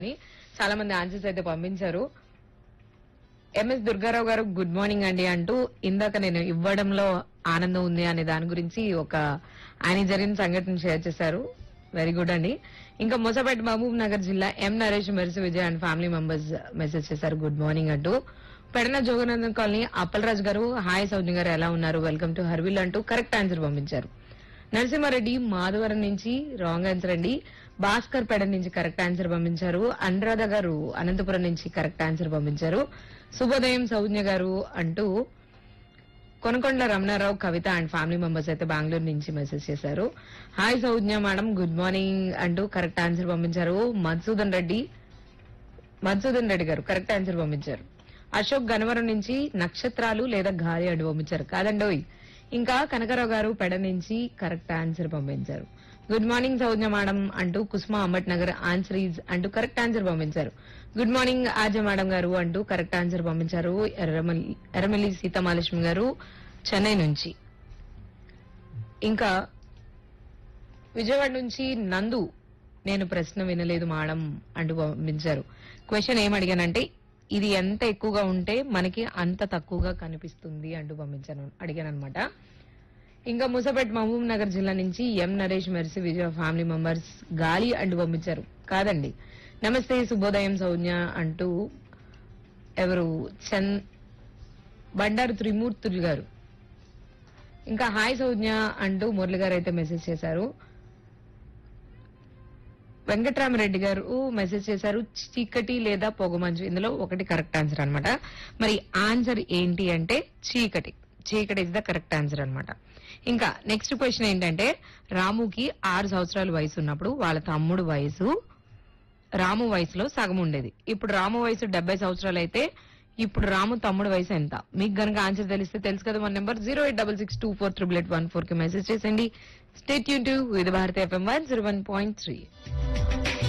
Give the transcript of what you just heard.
అని చాలా మంది ఆన్సర్స్ అయితే పంపించారు ఎంఎస్ దుర్గారావు గారు గుడ్ మార్నింగ్ అండి అంటూ ఇందాక నేను ఇవ్వడంలో ఆనందం ఉంది అనే దాని గురించి ఒక ఆయన జరిగిన సంఘటన షేర్ చేశారు వెరీ గుడ్ అండి ఇంకా మొసపేట మహబూబ్ నగర్ జిల్లా M Naresh Mercy Vijay and family members message చేశారు గుడ్ మార్నింగ్ అంటూ పెడన జోగనందన్ కాలనీ అప్పలరాజు గారు హాయ్ సౌజన్య గారు ఎలా ఉన్నారు వెల్కమ్ టు హర్విల్ అంటూ కరెక్ట్ ఆన్సర్ పంపించారు నరసింహారెడ్డి మాధవరం నుంచి రాంగ్ ఆన్సర్ అండి భాస్కర్ పెడ నుంచి కరెక్ట్ ఆన్సర్ పంపించారు అనురాధ గారు అనంతపురం నుంచి కరెక్ట్ ఆన్సర్ పంపించారు శుభోదయం సౌజ్ఞ గారు అంటూ Konakondla Ramanarao Kavitha and family members అయితే బెంగళూరు నుంచి మెసేజ్ చేశారు hi Saugna madam good morning అంటూ కరెక్ట్ ఆన్సర్ పంపించారు మధుసూదన్ రెడ్డి మధుసూదన్ రెడ్డి గారు కరెక్ట్ ఆన్సర్ పంపించారు అశోక్ గనవరం నుంచి నక్షత్రాలు లేదా గాలి అంటూ పంపించారు కాదండోయ్ ఇంకా కనకరావు గారు పెడ నుంచి కరెక్ట్ ఆన్సర్ పంపించారు గుడ్ మార్నింగ్ సౌజ్ఞ మేడం అంటూ Kusma Ambatnagar answer is అంటూ కరెక్ట్ ఆన్సర్ పంపించారు గుడ్ మార్నింగ్ ఆజ మేడం గారు అంటూ కరెక్ట్ ఆన్సర్ పంపించారు ఎర్రమల్లి ఎర్రమల్లి సీతామహాలక్ష్మి గారు చెన్నై నుంచి ఇంకా విజయవాడ నుంచి నందు నేను ప్రశ్న వినలేదు మేడం అంటూ పంపించారు క్వశ్చన్ ఏం అడిగానంటే ఇది ఎంత ఎక్కువగా ఉంటే మనకి అంత తక్కువగా కనిపిస్తుంది అంటూ పంపించాను అడిగాను అనమాట ఇంకా ముసపేట్ మహబూబ్ నగర్ జిల్లా నుంచి M Naresh Mercy Vijaya family members గాలి అంటూ పంపించారు కాదండి నమస్తే శుభోదయం సౌజ్ఞ అంటూ ఎవరు చంద్ బండారు త్రిమూర్తులు గారు ఇంకా హాయ్ సౌజ్ఞ అంటూ మురళి గారు అయితే మెసేజ్ చేశారు వెంకట్రామరెడ్డి గారు మెసేజ్ చేశారు చీకటి లేదా పొగమంచు ఇందులో ఒకటి కరెక్ట్ ఆన్సర్ అన్నమాట మరి ఆన్సర్ ఏంటి అంటే చీకటి చీకటి ఇస్ ద కరెక్ట్ ఆన్సర్ అన్నమాట ఇంకా నెక్స్ట్ క్వశ్చన్ ఏంటంటే రాముకి ఆరు సంవత్సరాల వయసు ఉన్నప్పుడు వాళ్ళ తమ్ముడు వయసు రాము వయసులో సగం ఉండేది ఇప్పుడు రాము వయసు డెబ్బై సంవత్సరాలు అయితే ఇప్పుడు రాము తమ్ముడు వయసు ఎంత మీకు గనక ఆన్సర్ తెలిస్తే తెలుసు కదా మన number zero eight double six two four triple eight one four కి మెసేజ్ చేసండి స్టేట్ యూన్ టు విధ Bharati FM one zero one point three